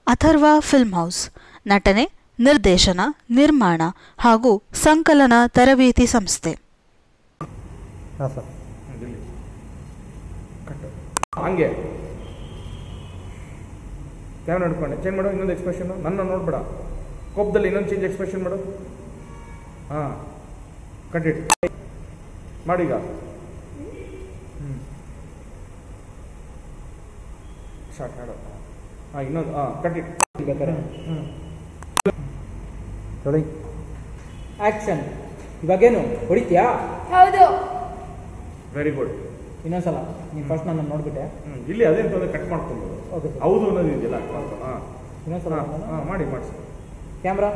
Atharva film house ನಟನೆ ನಿರ್ದೇಶನ ನಿರ್ಮಾಣ ಹಾಗೂ ಸಂಕಲನ ತರಬೇತಿ ಸಂಸ್ಥೆ ಹಾಂ ಸರ್ ಇಲ್ಲಿ ಕಟ್ಟು ಹಂಗೆ ಕ್ಯಾಮ್ರಾ ಹಿಡ್ಕೊಂಡೆ ಚೇಂಜ್ ಮಾಡು ಇನ್ನೊಂದು ಎಕ್ಸ್ಪ್ರೆಷನ್ ನನ್ನ ನೋಡ್ಬೇಡ ಕೋಪದಲ್ಲಿ ಇನ್ನೊಂದು ಚೇಂಜ್ ಎಕ್ಸ್ಪ್ರೆಷನ್ ಮಾಡು ಹಾಂ ಕಟ್ಟಿಟ್ಟು ಮಾಡೀಗ ಹ್ಞೂ ಸ್ಟಾರ್ಟ್ ಮಾಡು ಹಾಂ ಇನ್ನೊಂದು ಹಾಂ ಕಟ್ಟಿಟ್ಟು ಬೇಕಾರೆ ಹ್ಞೂ ನೋಡಿ ಆಕ್ಷನ್ ಇವಾಗೇನು ಹೊಡಿತೀಯಾ ಹೌದು ವೆರಿ ಗುಡ್ ಇನ್ನೊಂದ್ಸಲ ನೀನು ಫಸ್ಟ್ ನನ್ನ ನೋಡ್ಬಿಟ್ಟೆ ಹ್ಞೂ ಇಲ್ಲಿ ಅದೇ ಅಂತಂದ್ರೆ ಕಟ್ ಮಾಡ್ಕೊಬೋದು ಓಕೆ ಸರ್ ಹೌದು ಅನ್ನೋದು ಇದೆಯಲ್ಲ ಹಾಂ ಇನ್ನೊಂದ್ಸಲ ಹಾಂ ಹಾಂ ಮಾಡಿ ಮಾಡಿಸಿ ಕ್ಯಾಮ್ರಾ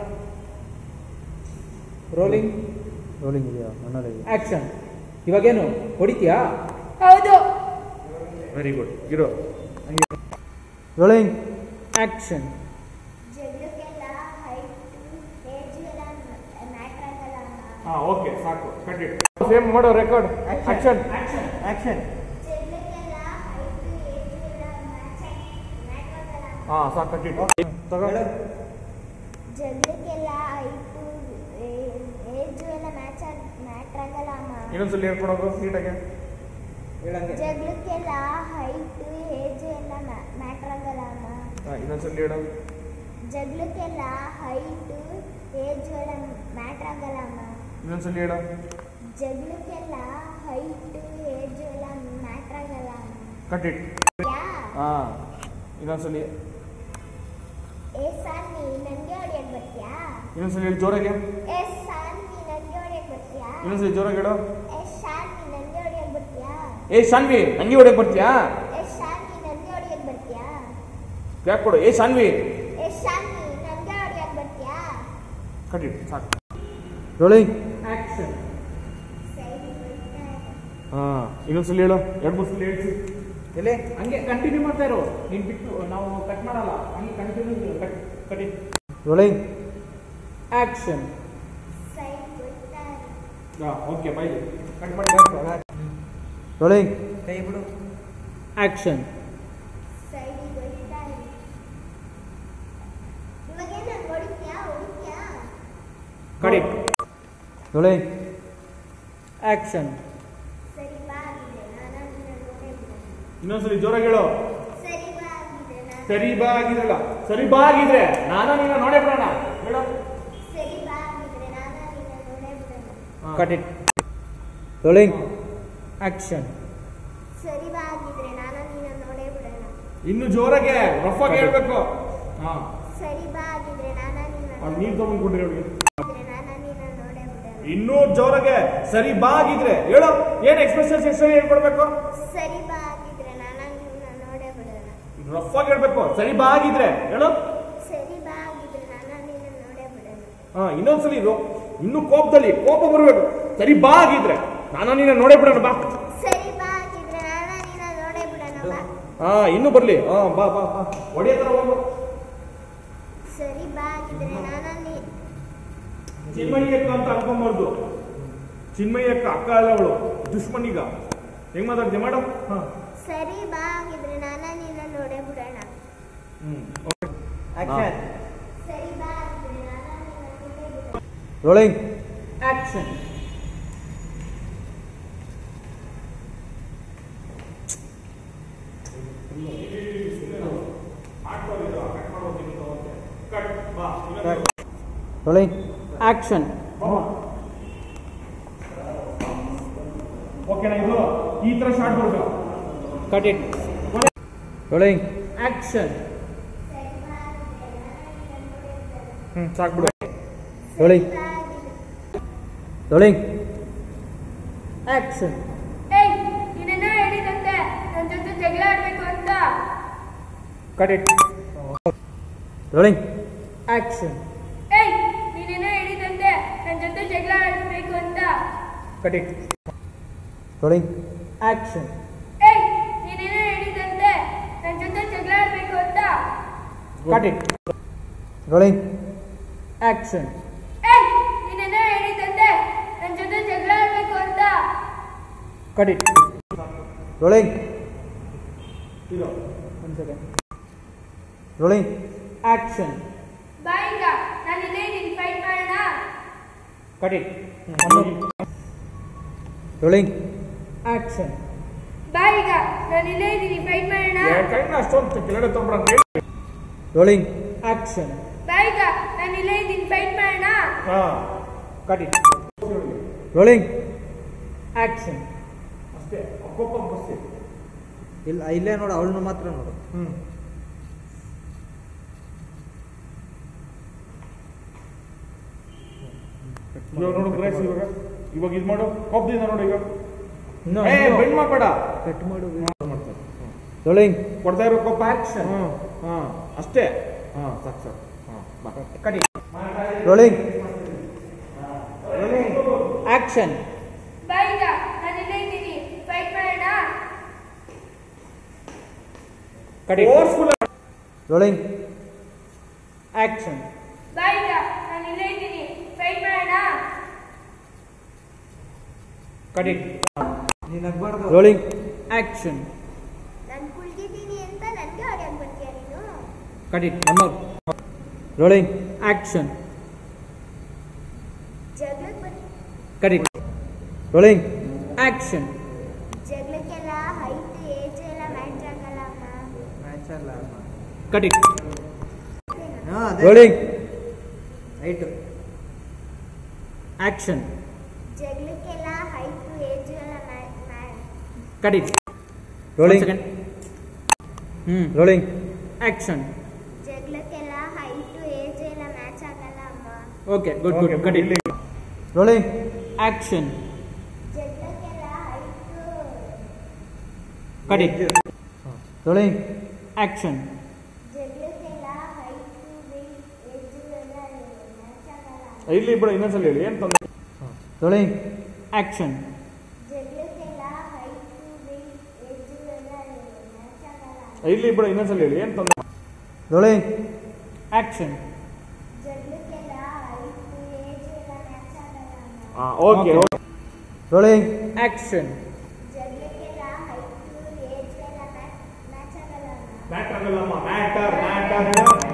ರೋಲಿಂಗ್ ರೋಲಿಂಗ್ ಇದೆಯಾ ನನ್ನಲ್ಲಿ ಆಕ್ಷನ್ ಇವಾಗೇನು ಹೊಡಿತೀಯಾ ಹೌದು ವೆರಿ ಗುಡ್ ಇರೋ ಹಂಗೆ ರೋಲಿಂಗ್ ಆಕ್ಷನ್ ಜಗಳಕ್ಕೆಲ್ಲ ಹೈಟ್ ಏಜ್ ಎಲ್ಲ ಮ್ಯಾಟ್ರ್ ಆಗಲ್ಲ ಹಾಂ ಓಕೆ ಸಾಕು ಕಟ್ಟಿಟ್ಟು ಸೇಮ್ ಮಾಡೋ ರೆಕಾರ್ಡ್ ಆಕ್ಷನ್ ಆಕ್ಷನ್ ಜಗಳಕ್ಕೆಲ್ಲ ಹೈಟ್ ಏಜ್ ಎಲ್ಲ ಮ್ಯಾಚ್ ಮ್ಯಾಟ್ರ್ ಆಗಲ್ಲ ಹಾಂ ಸಾಕು ಕಟ್ಟಿಟ್ಟು ತಗೋ ಜಗಳಕ್ಕೆಲ್ಲ ಹೈಟ್ ಏಜ್ ಎಲ್ಲ ಮ್ಯಾಚ್ ಮ್ಯಾಟ್ರ್ ಆಗಲ್ಲ ಅಮ್ಮ ಇನ್ನೊಂದ್ಸಲ ಹೇಳ್ಕೊಡೋದು ನೀಟಾಗೆ ಹೇಳಂಗೆ ಜಗಳಕ್ಕೆಲ್ಲ ಹೈಟ್ ಏಜ್ ಎಲ್ಲ ಮ್ಯಾಟ್ರ್ ಆಗಲ್ಲ ಅಮ್ಮ ಹಾಂ ಇನ್ನೊಂದ್ಸಲ ಹೇಳು ಜಗಳಕ್ಕೆಲ್ಲ ಹೈಟ್ ಏಜ್ ಎಲ್ಲ ಮ್ಯಾಟ್ರ್ ಆಗಲ್ಲ ಅಮ್ಮ ಇನ್ನೊಂದ್ಸಲ ಹೇಳು ಜಗಳಕ್ಕೆಲ್ಲ ಹೈಟ್ ಏಜ್ ಎಲ್ಲ ಮ್ಯಾಟ್ರ್ ಆಗಲ್ಲ ಅಮ್ಮ ಕಟ್ಟಿಟ್ಟು ಯಾ ಹಾಂ ಇನ್ನೊಂದ್ಸಲಿ ಏ ಸಾರ್ ನೀ ನನಗೆ ಹೊಡಿಯಕ್ ಬರ್ತೀಯಾ ಇನ್ನೊಂದ್ಸಲ ಹೇಳಿ ಜೋರಾಗೆ ಏ ಸಾರ್ ನೀ ನನಗೆ ಹೊಡಿಯಕ್ ಬರ್ತೀಯಾ ಇನ್ನೊಂದ್ಸಲಿ ಜೋರಾಗಿ ಹೇಳು ಏ ಸಾರ್ ನೀ ನನಗೆ ಹೊಡಿಯಕ್ ಬರ್ತೀಯಾ ಏ ಶಾನ್ವಿ ಹಂಗೆ ಹೊಡೆಯಕ್ಕೆ ಬರ್ತೀಯಾ ಏ ಸಾರ್ ನೀ ನನಗೆ ಹೊಡಿಯಕ್ ಬರ್ತೀಯಾ ಯಾಕೆ ಕೊಡು ಏ ಶಾನ್ವಿ ಏ ಸಾರ್ ನೀ ನನಗೆ ಹೊಡಿಯಕ್ ಬರ್ತೀಯಾ ಕಟ್ಟಿಟ್ಟು ಸಾಕು ರೋಲಿಂಗ್ ಆಕ್ಷನ್ ಸೈಡ್ ಹಾಂ ಇನ್ನೊಂದ್ಸಲ ಹೇಳು ಎರಡು ಮೂರು ಸಲ ಹೇಳ್ಸಿ ಎಲ್ಲಿ ಹಂಗೆ ಕಂಟಿನ್ಯೂ ಮಾಡ್ತಾ ಇರೋ ನೀನು ಬಿಟ್ಟು ನಾವು ಕಟ್ ಮಾಡಲ್ಲ ಹಂಗೆ ಕಂಟಿನ್ಯೂ ಕಟ್ ಕಟಿ ರೋಲಿಂಗ್ ಆಕ್ಷನ್ ಸೈಡ್ ಬಿಡ್ತಾ ಹಾಂ ಓಕೆ ಬೈ ಕಟ್ ಮಾಡಿ ರೋಲಿಂಗ್ ಕೈ ಬಿಡು ಆಕ್ಷನ್ ಸೈಡ್ ಬಿಡ್ತಾ ಇವಾಗ ನಾನು ಹೊಡಿತ್ಯಾ ಹೊಡಿತ್ಯಾ ಕಡಿ ರೋಲಿಂಗ್ ಆಕ್ಷನ್ ಸರಿ ಬಾ ಆಗಿದ್ರೆ ನಾನು ನಿನ್ನ ನೋಡೇ ಬಿಡೋಣ ಇನ್ನೊಂದ್ಸಲಿ ಜೋರಾಗಿ ಹೇಳು ಸರಿ ಬಾ ಆಗಿದ್ರೆ ನಾನು ಸರಿ ಬಾ ಆಗಿದ್ರಲ್ಲ ಸರಿ ಬಾ ಆಗಿದ್ರೆ ನಾನು ನಿನ್ನ ನೋಡೇ ಬಿಡೋಣ ಹೇಳು ಸರಿ ಬಾ ಆಗಿದ್ರೆ ನಾನು ನಿನ್ನ ನೋಡೇ ಬಿಡೋಣ ಕಟ್ ಇಟ್ ರೋಲಿಂಗ್ ಆಕ್ಷನ್ ಸರಿ ಬಾ ಆಗಿದ್ರೆ ನಾನು ನಿನ್ನ ನೋಡೇ ಬಿಡೋಣ ಇನ್ನು ಜೋರಾಗೆ ರಫ್ ಆಗಿ ಹೇಳ್ಬೇಕು ಹಾಂ ಸರಿ ಬಾ ಆಗಿದ್ರೆ ನಾನು ನಿನ್ನ ಅವ್ನು ನೀರು ತಗೊಂಡ್ಕೊಡ್ರಿ ಅವ್ರಿಗೆ ಆಗಿದ್ರೆ ನಾನು ನಿನ್ನ ನೋಡೇ ಬಿಡೋಣ ಇನ್ನೂ ಜೋರಾಗೆ ಸರಿ ಬಾ ಆಗಿದ್ರೆ ಹೇಳು ಏನು ಎಕ್ಸ್ಪ್ರೆಷನ್ಸ್ ಎಷ್ಟು ಹೇಳ್ಕೊಡ್ಬೇಕು ಸರಿ ಬಾ ಆಗಿದ್ರೆ ನಾನು ನಿನ್ನ ನೋಡೇ ಬಿಡೋಣ ರಫ್ ಆಗಿ ಹೇಳ್ಬೇಕು ಸರಿ ಬಾ ಆಗಿದ್ರೆ ಹೇಳು ಸರಿ ಬಾ ಆಗಿದ್ರೆ ನಾನು ನಿನ್ನ ನೋಡೇ ಬಿಡೋಣ ಹಾ ಇನ್ನೊಂದ್ಸಲಿ ಇದು ಇನ್ನು ಕೋಪದಲ್ಲಿ ಕೋಪ ಬರಬೇಕು ಸರಿ ಬಾ ಆಗಿದ್ರೆ ನಾನು ನಿನ್ನ ನೋಡೇ ಬಿಡೋಣ ಬಾ ಸರಿ ಬಾ ಆಗಿದ್ರೆ ನಾನು ನಿನ್ನ ನೋಡೇ ಬಿಡೋಣ ಬಾ ಹಾ ಇನ್ನು ಬರ್ಲಿ ಹಾ ಬಾ ಬಾ ಬಾ ಒಡೆಯ ತರ ಹೋಗು ಸರಿ ಬಾ ಆಗಿದ್ರೆ ನಾನು ನೀ ಚಿನ್ಮಯಿ ಅಕ್ಕ ಅಂತ ಅನ್ಕೊಂಬಾರ್ದು ಚಿನ್ಮಯಿ ಅಕ್ಕ ಅಕ್ಕ ಅಲ್ಲ ಅವಳು ದುಶ್ಮನಿಗ ಹೆಂಗ್ ಮಾತಾಡ್ತೀಯ ಮೇಡಮ್ ಹಾ ಸರಿ ಬಾ ಆಗಿದ್ರೆ ನಾನು ನಿನ್ನ ನೋಡೇ ಬಿಡೋಣ ಹ್ಮ್ ಆಕ್ಷನ್ ಸರಿ ಬಾ ಆಗಿದ್ರೆ ನಾನು ನಿನ್ನ ನೋಡೇ ಬಿಡೋಣ ರೋಲಿಂಗ್ ಆಕ್ಷನ್ ರೋಲಿಂಗ್ ಆಕ್ಷನ್ ಓಕೆನಾ ಇದು ಈ ತರ ಶಾರ್ಟ್ ಬರ್ಬೇಕು cut it rolling action hmm ಸಾಕ್ಬಿಡು ರೋಲಿಂಗ್ ರೋಲಿಂಗ್ ಆಕ್ಷನ್ ಏಯ್ ನಿನ್ನ ಹೇಳಿದಂತೆ ನನ್ನ ಜೊತೆ ಜಗಳ ಆಡ್ಬೇಕು ಅಂತ ಕಟ್ ಇಟ್ ರೋಲಿಂಗ್ ಆಕ್ಷನ್ ಏಯ್ ನೀನೇನೋ ಹೇಳಿದಂತೆ ನನ್ನ ಜೊತೆ ಜಗಳ ಆಡ್ಬೇಕು ಅಂತ ಕಟ್ ಇಟ್ ರೋಲಿಂಗ್ ಆಕ್ಷನ್ ಏಯ್ ನೀನೇನೋ ಹೇಳಿದಂತೆ ನನ್ನ ಜೊತೆ ಜಗಳ ಆಡ್ಬೇಕು ಅಂತ ಕಟ್ ಇಟ್ ರೋಲಿಂಗ್ ಆಕ್ಷನ್ ಏಯ್ ನೀನೇನೋ ಹೇಳಿದಂತೆ ನನ್ನ ಜೊತೆ ಜಗಳ ಆಡ್ಬೇಕು ಅಂತ ಕಟ್ ಇಟ್ ರೋಲಿಂಗ್ ಇದು ಒಂದು ಸೆಕೆಂಡ್ ರೋಲಿಂಗ್ ಆಕ್ಷನ್ ಬಾ ಈಗ ನಾನು ಇಲ್ಲೇ ಇದ್ದೀನಿ ಫೈಟ್ ಮಾಡೋಣ ಕಟ್ ಇಟ್ ರೋಲಿಂಗ್ ಆಕ್ಷನ್ ಬಾ ಈಗ ನಾನು ಇಲ್ಲೇ ಇದ್ದೀನಿ ಫೈಟ್ ಮಾಡೋಣ ಕೈನ ಅಷ್ಟೊಂದು ಕೆಳಗಡೆ ತೊಗೊಂಡ್ರ ಅಂತ ಹೇಳಿ ರೋಲಿಂಗ್ ಆಕ್ಷನ್ ಬಾ ಈಗ ನಾನು ಇಲ್ಲೇ ಇದ್ದೀನಿ ಫೈಟ್ ಮಾಡೋಣ ಹಾ ಕಟ್ ಇಟ್ ರೋಲಿಂಗ್ ಆಕ್ಷನ್ ಅಷ್ಟೇ ಕೋಪ ಬಸ್ಸಿ ಇಲ್ಲ ಇಲ್ಲೇ ನೋಡು ಅವಳನ್ನ ಮಾತ್ರ ನೋಡು ಹ್ಮ್ ಇವಾಗ ನೋಡು ಗ್ರೇಸ್ ಇವಾಗ ಇವಾಗ ಇದು ಮಾಡು ಕೋಪದಿಂದ ನೋಡು ಈಗ ಇನ್ನೂ ಏ ಬೆಂಡ್ ಮಾಡಬೇಡ ಕಟ್ ಮಾಡು ಮಾಡ್ತಾರೆ ರೋಲಿಂಗ್ ಕೊಡ್ತಾ ಇರೋ ಕೋಪ Action. ಹ್ಮ್ ಹಾ ಅಷ್ಟೇ ಹಾ ಸಾಕು ಸಾಕು ಹಾ ಬಾ ಕಟ್ ಇಟ್ ರೋಲಿಂಗ್ ಆಕ್ಷನ್ ಬಾ ಈಗ ನಾನು ಇಲ್ಲೇ ಇದ್ದೀನಿ ಫೈಟ್ ಮಾಡೋಣ cut it forceful rolling action ಬಾ ಈಗ ನಾನು ಇಲ್ಲೇ ಇದ್ದೀನಿ ಫೈಟ್ ಮಾಡೋಣ ಕಟ್ ಇಟ್ ನೀನು ನಗ್ಬಾರ್ದು ರೋಲಿಂಗ್ ಆಕ್ಷನ್ ನಾನು ಕುಳ್ಗಿದ್ದೀನಿ ಅಂತ ನನಗೆ ಹೊಡೆಯಕ್ಕೆ ಬರ್ತೀಯ ನೀನು cut it number rolling action ಜಗಳಕ್ಕೆ ಬರ್ ಕಟ್ ಇಟ್ ರೋಲಿಂಗ್ ಆಕ್ಷನ್ ಜಗಳಕ್ಕೆಲ್ಲ ಹೈಟ್ ಏಜ್ ಎಲ್ಲ ಮ್ಯಾಚ್ ಆಗಲ್ಲ ಅಮ್ಮ ಮ್ಯಾಚ್ ಅಲ್ಲ cut it rolling right action ಜಗಳಕ್ಕೆಲ್ಲ ಹೈಟ್ ಏಜ್ ಎಲ್ಲ match cut it rolling second hmm rolling action ಜಗಳಕ್ಕೆಲ್ಲ ಹೈಟ್ ಏಜ್ ಎಲ್ಲ ಮ್ಯಾಚ್ ಆಗಲ್ಲ ಅಮ್ಮ okay good good cut it rolling action ಜಗಳಕ್ಕೆಲ್ಲ height cut it rolling action ಜಗಳಕ್ಕೆಲ್ಲ height weight age ಎಲ್ಲ match ಆಗಲ್ಲ ಇಲ್ಲಿ ಬಿಡ ಇನ್ನೊಂದ್ಸಲ ಹೇಳಿ ಏನ್ ತೊಂದ್ರೆ ರೋಲಿಂಗ್ ಆಕ್ಷನ್ ಜಗಳಕ್ಕೆಲ್ಲ ಹೈಟ್ ವೆಯ್ಟ್ ಏಜ್ ಎಲ್ಲ ಮ್ಯಾಚ್ ಆಗಲ್ಲ ಇಲ್ಲಿ ಬಿಡ ಇನ್ನೊಂದ್ಸಲ ಹೇಳಿ ಏನ್ ತೊಂದ್ರೆ ರೋಲಿಂಗ್ ಆಕ್ಷನ್ ಜಗಳಕ್ಕೆಲ್ಲ ಹೈಟ್ ಏಜ್ ಎಲ್ಲ ಮ್ಯಾಚ್ ಆಗಲ್ಲ ಅಮ್ಮ ಹಾ ಓಕೆ Okay. ರೋಲಿಂಗ್ ಆಕ್ಷನ್ ಜಗಳಕ್ಕೆಲ್ಲ ಹೈಟ್ ಏಜ್ ಎಲ್ಲ ಮ್ಯಾಚ್ ಆಗಲ್ಲ ಅಮ್ಮ ಮ್ಯಾಟರ್ ಆಗಲ್ಲಮ್ಮ ಮ್ಯಾಟರ್ ಮ್ಯಾಟರ್